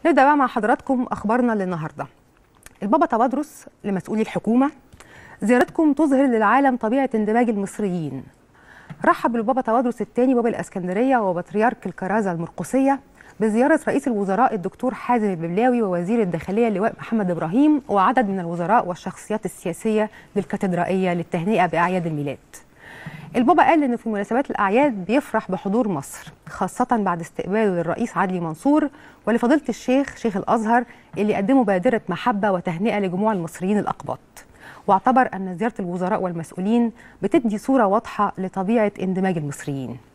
نبدا بقى مع حضراتكم اخبارنا للنهارده البابا تبادرس لمسؤولي الحكومه زيارتكم تظهر للعالم طبيعه اندماج المصريين رحب بالبابا تبادرس الثاني بابا الاسكندريه وبطريرك الكرازه المرقسيه بزياره رئيس الوزراء الدكتور حازم الببلاوي ووزير الداخليه اللواء محمد ابراهيم وعدد من الوزراء والشخصيات السياسيه للكاتدرائيه للتهنئه باعياد الميلاد البابا قال ان في مناسبات الاعياد بيفرح بحضور مصر خاصه بعد استقباله للرئيس عدلي منصور ولفضيله الشيخ شيخ الازهر اللي قدموا بادره محبه وتهنئه لجموع المصريين الاقباط واعتبر ان زياره الوزراء والمسؤولين بتدي صوره واضحه لطبيعه اندماج المصريين